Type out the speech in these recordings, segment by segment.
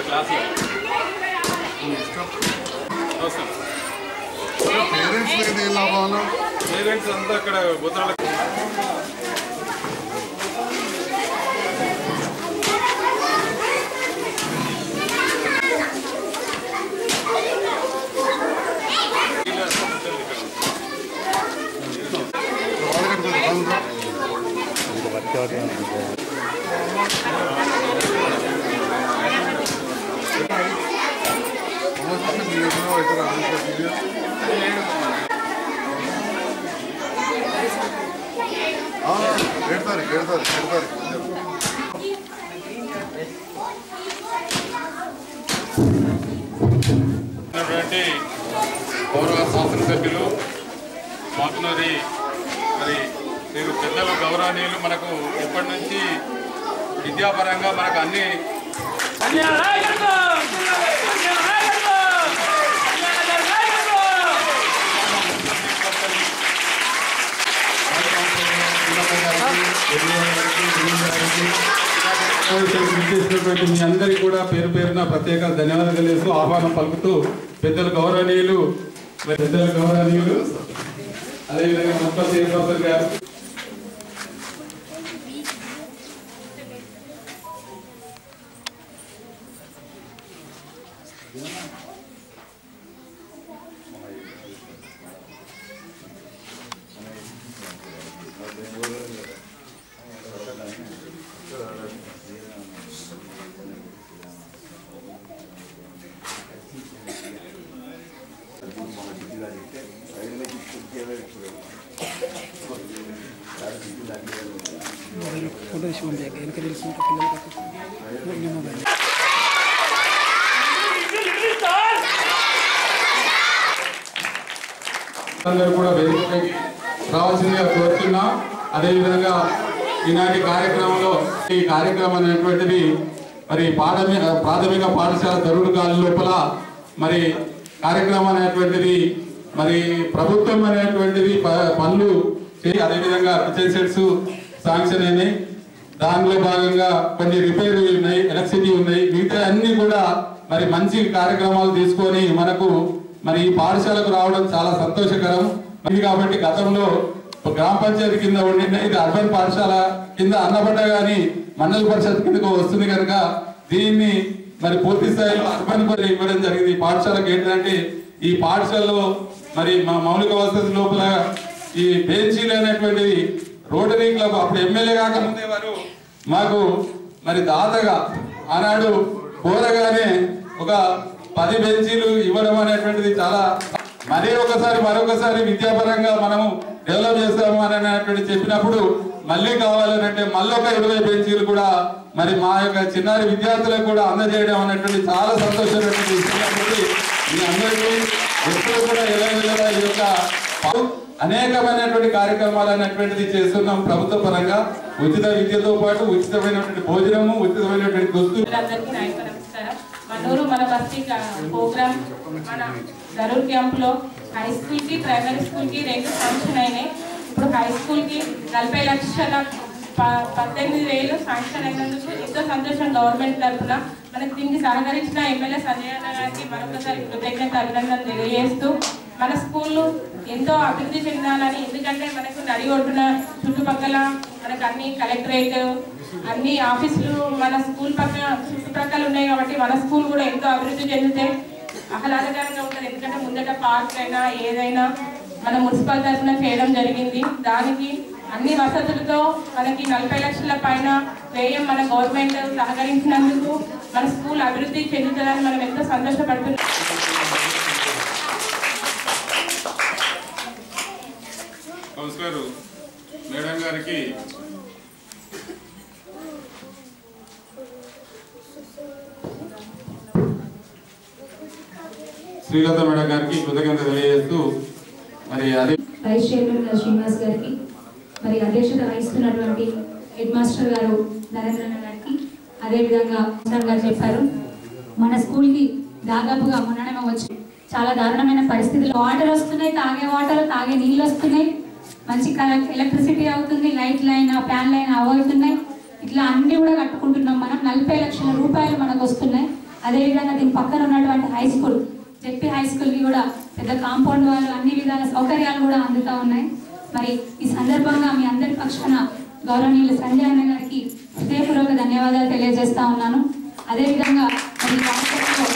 క్లాస్లో అవసరం పేరెంట్స్ దగ్గర ఏం లాభాలు పేరెంట్స్ అంతా అక్కడ గుజరాల వాళ్ళకంటే కొంచెం బంధు. అవసరం మీ ఎన్నో ఇతర అనుమతి ఏడు తారీఖు ఏడు తారీఖు ఏడు తారీఖు ఉన్నటువంటి గౌరవ శాసనసభ్యులు మాకున్నది మరి మీరు పెద్దలు గౌరవనీయులు మనకు ఎప్పటి నుంచి విద్యాపరంగా మనకు అన్ని చేసినటువంటి మీ అందరికీ కూడా పేరు పేరున ప్రత్యేక ధన్యవాదాలు తెలియజేస్తూ ఆహ్వానం పలుకుతూ పెద్దలు గౌరవనీయులు మరి పెద్దలు గౌరవనీయులు అదేవిధంగా ముప్పై చైర్పర్సన్ గారు ఫోటో తీసి పంపించాక వెనక తెలుసుకుంటే పిల్లలకి మొబైల్ అందరూ కూడా వేదికపైకి రావాల్సిందిగా కోరుతున్నా అదేవిధంగా ఈనాటి కార్యక్రమంలో ఈ కార్యక్రమం అనేటువంటిది మరి ప్రాథమిక ప్రాథమిక పాఠశాల దరుడు కాల లోపల మరి కార్యక్రమం అనేటువంటిది మరి ప్రభుత్వం అనేటువంటిది ప- పనులు చేయి అదేవిధంగా కిచెన్ సెట్స్ శాంక్షన్ అయినాయి దానిలో భాగంగా కొన్ని రిపేర్ ఉన్నాయి ఎలక్ట్రిసిటీ ఉన్నాయి మిగతా అన్ని కూడా మరి మంచి కార్యక్రమాలు తీసుకొని మనకు మరి ఈ పాఠశాలకు రావడం చాలా సంతోషకరం ఇది కాబట్టి గతంలో ఒక గ్రామ పంచాయతీ కింద ఉండింది ఇది అర్బన్ పాఠశాల కింద అన్నపడ్డ గాని మండల పరిషత్ కిందకు వస్తుంది కనుక దీన్ని మరి పూర్తి స్థాయిలో అర్బన్ కూడా ఇవ్వడం జరిగింది ఈ పాఠశాలకు ఏంటంటే ఈ పాఠశాలలో మరి మా మౌలిక వసతి లోపల ఈ బెంచీలు అనేటువంటిది రోటరీ క్లబ్ అప్పుడు ఎమ్మెల్యే కాకముందే వారు మాకు మరి దాతగా ఆనాడు కోరగానే ఒక పది బెంచీలు ఇవ్వడం అనేటువంటిది చాలా మరీ ఒకసారి మరొకసారి విద్యాపరంగా మనము డెవలప్ చేస్తాము అని అనేటువంటి చెప్పినప్పుడు మళ్ళీ కావాలని అంటే మళ్ళీ ఒక ఇరవై బెంచీలు కూడా మరి మా యొక్క చిన్నారి విద్యార్థులకు కూడా అందజేయడం అనేటువంటి చాలా సంతోషమైనటువంటి విషయం కాబట్టి మీ అందరికీ ఎప్పుడు కూడా ఎలా ఎలా ఈ యొక్క పౌ- అనేకమైనటువంటి కార్యక్రమాలు అనేటువంటిది చేస్తున్నాం ప్రభుత్వ పరంగా ఉచిత విద్యతో పాటు ఉచితమైనటువంటి భోజనము ఉచితమైనటువంటి దుస్తు అందరికీ నా యొక్క నమస్కారం మనూరు మన బస్తీ ప్రోగ్రామ్ మన దరూర్ క్యాంపులో హై స్కూల్ కి ప్రైమరీ స్కూల్ కి రెండు శాంక్షన్ అయినాయి ఇప్పుడు హై స్కూల్ కి నలభై లక్షల ప- పద్దెనిమిది వేలు శాంక్షన్ అయినందుకు ఎంతో సంతోషం గవర్నమెంట్ తరఫున మనకు దీనికి సహకరించిన ఎమ్మెల్యే సంజయ్ అన్న గారికి మరొకసారి కృతజ్ఞత అభినందన తెలియజేస్తూ మన స్కూళ్ళు ఎంతో అభివృద్ధి చెందాలని ఎందుకంటే మనకు నడి ఒడ్డున చుట్టుపక్కల మనకు అన్ని కలెక్టరేట్ అన్ని ఆఫీసులు మన స్కూల్ పక్కన చుట్టుప్రక్కల ఉన్నాయి కాబట్టి మన స్కూల్ కూడా ఎంతో అభివృద్ధి చెందితే ఆహ్లాదకరంగా ఉంటుంది ఎందుకంటే ముందట పార్క్ అయినా ఏదైనా మన మున్సిపల్ తరఫున చేయడం జరిగింది దానికి అన్ని వసతులతో మనకి నలభై లక్షల పైన వ్యయం మన గవర్నమెంట్ సహకరించినందుకు మన స్కూల్ అభివృద్ధి చెందుతుందని మనం ఎంతో సంతోషపడుతున్నాం కౌన్సిలర్ మేడం గారికి శ్రీలత మేడం గారికి కృతజ్ఞత తెలియజేస్తూ మరి అదే వైస్ చైర్మన్ గారు శ్రీనివాస్ గారికి మరి అధ్యక్షత వహిస్తున్నటువంటి హెడ్ మాస్టర్ గారు నరేంద్రన్న గారికి అదేవిధంగా సార్ గారు చెప్పారు మన స్కూల్కి దాదాపుగా మొన్ననే వచ్చి చాలా దారుణమైన పరిస్థితులు వాటర్ వస్తున్నాయి తాగే వాటర్ తాగే నీళ్ళు వస్తున్నాయి మంచి ఎలక్ట్రిసిటీ అవుతుంది లైట్ లైన్ ఫ్యాన్ లైన్ అవుతున్నాయి ఇట్లా అన్ని కూడా కట్టుకుంటున్నాం మనం నలభై లక్షల రూపాయలు మనకు వస్తున్నాయి అదేవిధంగా దీని పక్కన ఉన్నటువంటి హై స్కూల్ జెడ్పీ హై స్కూల్కి కూడా పెద్ద కాంపౌండ్ వాళ్ళు అన్ని విధాల సౌకర్యాలు కూడా అందుతూ ఉన్నాయి మరి ఈ సందర్భంగా మీ అందరి పక్షాన గౌరవనీయులు సంజయ్ అన్న గారికి హృదయపూర్వక ధన్యవాదాలు తెలియజేస్తా ఉన్నాను అదేవిధంగా మరి ఈ కార్యక్రమంలో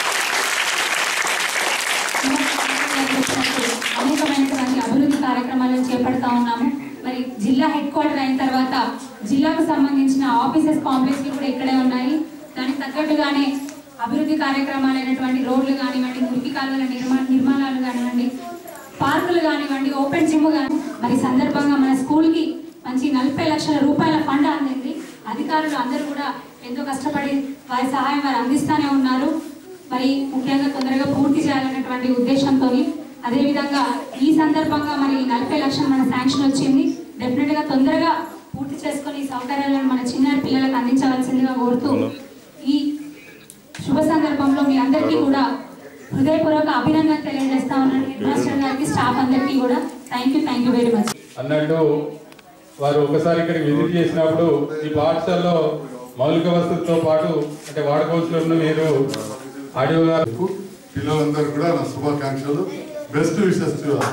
అనేకమైనటువంటి అభివృద్ధి కార్యక్రమాలను చేపడతా ఉన్నాము మరి జిల్లా హెడ్ క్వార్టర్ అయిన తర్వాత జిల్లాకు సంబంధించిన ఆఫీసెస్ కాంప్లెక్స్లు కూడా ఇక్కడే ఉన్నాయి దానికి తగ్గట్టుగానే అభివృద్ధి కార్యక్రమాలైనటువంటి రోడ్లు కానివ్వండి మురికి కాలువల నిర్మా నిర్మాణాలు కానివ్వండి పార్కులు కానివ్వండి ఓపెన్ జిమ్ కానీ మరి ఈ సందర్భంగా మన స్కూల్కి మంచి నలభై లక్షల రూపాయల ఫండ్ అందింది అధికారులు అందరూ కూడా ఎంతో కష్టపడి వారి సహాయం వారు అందిస్తూనే ఉన్నారు మరి ముఖ్యంగా తొందరగా పూర్తి చేయాలనేటువంటి ఉద్దేశంతో అదేవిధంగా ఈ సందర్భంగా మరి నలభై లక్షలు మన శాంక్షన్ వచ్చింది డెఫినెట్ గా తొందరగా పూర్తి చేసుకొని ఈ సౌకర్యాలను మన చిన్నారి పిల్లలకు అందించవలసిందిగా కోరుతూ ఈ శుభ సందర్భంలో మీ అందరికీ కూడా హృదయపూర్వక అభినందన తెలియజేస్తా ఉన్నాను హెడ్ మాస్టర్ గారికి స్టాఫ్ అందరికీ కూడా thank you thank you very much అన్నట్టు వారు ఒకసారి ఇక్కడ విజిట్ చేసినప్పుడు ఈ పాఠశాలలో మౌలిక వసతులతో పాటు అంటే వాడుకోవాల్సిన మీరు ఆడియో గారు పిల్లలందరూ కూడా నా శుభాకాంక్షలు బెస్ట్ విషెస్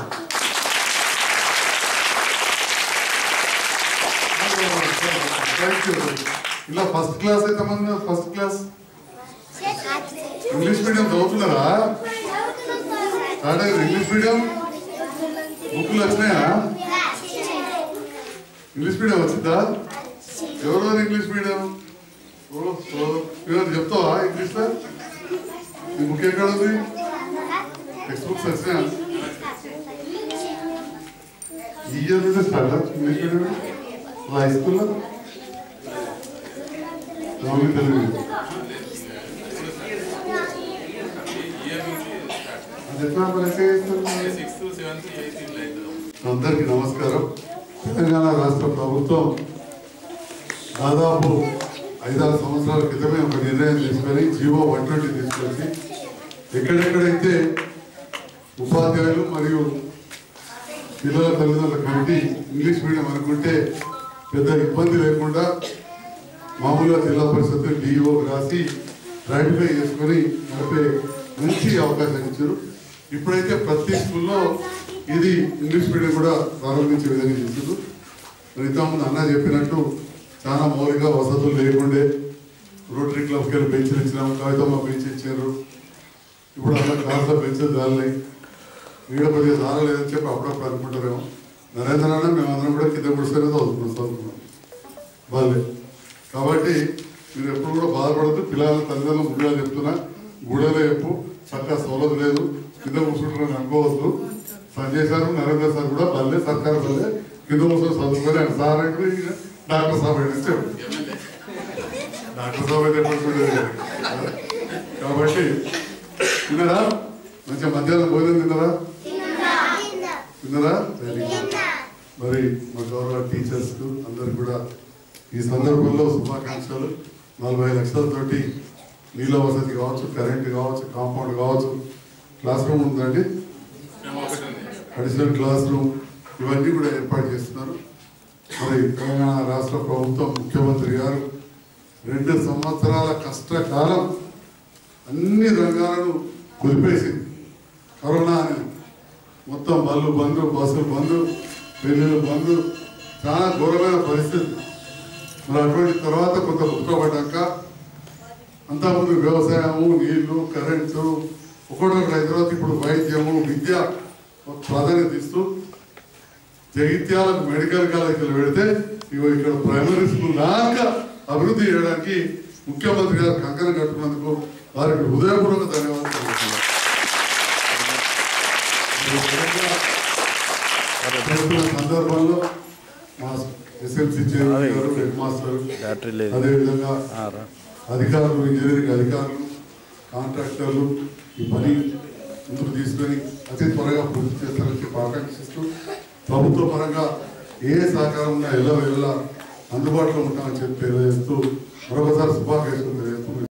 థ్యాంక్ యూ ఇలా ఫస్ట్ క్లాస్ అయితే మంది ఫస్ట్ క్లాస్ ఇంగ్లీష్ మీడియం చదువుతున్నారా స్టార్ట్ అయ్యింది ఇంగ్లీష్ మీడియం బుక్లు వచ్చినాయా ఇంగ్లీష్ మీడియం వచ్చిందా ఎవరు ఇంగ్లీష్ మీడియం ఓ ఓ మీరు చెప్తావా ఇంగ్లీష్లో ఈ బుక్ ఎక్కడ ఉంది టెక్స్ట్ బుక్స్ వచ్చినాయా ఈ ఇయర్ నుండి స్టార్ట్ ఇంగ్లీష్ మీడియం హై స్కూల్లో ఓన్లీ తెలుగు అది ఎట్లా మరి ఎట్లా చేస్తారు? అందరికీ నమస్కారం తెలంగాణ రాష్ట్ర ప్రభుత్వం దాదాపు ఐదారు సంవత్సరాల క్రితమే ఒక నిర్ణయం తీసుకొని జీవో వన్ ట్వంటీ తీసుకొచ్చి ఎక్కడెక్కడైతే ఉపాధ్యాయులు మరియు పిల్లల తల్లిదండ్రుల కమిటీ ఇంగ్లీష్ మీడియం అనుకుంటే పెద్ద ఇబ్బంది లేకుండా మామూలుగా జిల్లా పరిషత్ డిఓ రాసి రాటిఫై చేసుకొని నడిపే మంచి అవకాశం ఇచ్చారు ఇప్పుడైతే ప్రతి స్కూల్లో ఇది ఇంగ్లీష్ మీడియం కూడా ప్రారంభించే విధంగా చేశారు మరి ఇంతకుముందు అన్న చెప్పినట్టు చాలా మౌలిక వసతులు లేకుండే రోటరీ క్లబ్కి వెళ్ళి బెంచ్లు ఇచ్చినాం కవితమ్మ బెంచ్ ఇచ్చారు ఇప్పుడు అలా క్లాస్లో బెంచ్లు జాలినాయి వీడ కొద్దిగా చాలలేదని చెప్పి అప్పుడప్పుడు అనుకుంటారేమో నరేంద్ర అన్న మేమందరం కూడా కింద కూర్చొని చదువుకున్నాం చదువుకున్నాం వాళ్ళే కాబట్టి మీరు ఎప్పుడు కూడా బాధపడద్దు పిల్లల తల్లిదండ్రులు ముందుగా చెప్తున్నా గుడలో చెప్పు చక్కగా సౌలభ్యం లేదు కింద కూర్చుంటారని అనుకోవద్దు సంజయ్ సార్ నరేంద్ర సార్ కూడా పల్లె సర్కారు పల్లె కింద కూర్చొని చదువుకొని ఆయన సార్ అంటే ఈయన డాక్టర్ సాబ్ అయితే చెప్పు డాక్టర్ సాబ్ అయితే ఎప్పుడు చూడలేదు. కాబట్టి తిన్నారా మంచిగా మధ్యాహ్నం భోజనం తిన్నారా తిన్నారా వెరీ గుడ్ మరి మా గౌరవ టీచర్స్ అందరికి కూడా ఈ సందర్భంలో శుభాకాంక్షలు నలభై లక్షలతోటి నీళ్ళ వసతి కావచ్చు కరెంట్ కావచ్చు కాంపౌండ్ కావచ్చు క్లాస్ రూమ్ ఉందండి అడిషనల్ క్లాస్ రూమ్ ఇవన్నీ కూడా ఏర్పాటు చేస్తున్నారు మరి తెలంగాణ రాష్ట్ర ప్రభుత్వం ముఖ్యమంత్రి గారు రెండు సంవత్సరాల కష్టకాలం అన్ని రంగాలను కుదిపేసింది కరోనా అని మొత్తం బళ్ళు బంద్ బస్సులు బంద్ పెళ్ళిళ్ళు బంద్ చాలా ఘోరమైన పరిస్థితి మరి అటువంటి తర్వాత కొంత ఉత్కబడ్డాక అంతకుముందు వ్యవసాయము నీళ్లు కరెంటు ఒకటొకటి అయిన తర్వాత ఇప్పుడు వైద్యము విద్య ఒక ప్రాధాన్యత ఇస్తూ జగిత్యాలకు మెడికల్ కాలేజీలు పెడితే ఇగో ఇక్కడ ప్రైమరీ స్కూల్ దాకా అభివృద్ధి చేయడానికి ముఖ్యమంత్రి గారు కంకణం కట్టుకున్నందుకు వారికి హృదయపూర్వక ధన్యవాదాలు తెలుపుతున్నాను. చేస్తున్న సందర్భంలో మా ఎస్ఎంసీ చైర్మన్ గారు హెడ్ మాస్టర్ బ్యాటరీ లేదు అదేవిధంగా ఆ, రా. అధికారులు ఇంజనీరింగ్ అధికారులు కాంట్రాక్టర్లు ఈ పని ముందుకు తీసుకొని అతి త్వరగా పూర్తి చేస్తారని చెప్పి ఆకాంక్షిస్తూ ప్రభుత్వ పరంగా ఏ సహకారం ఉన్నా ఎలా వెళ్ళా అందుబాటులో ఉంటామని చెప్పి తెలియజేస్తూ మరొకసారి శుభాకాంక్షలు తెలియజేస్తూ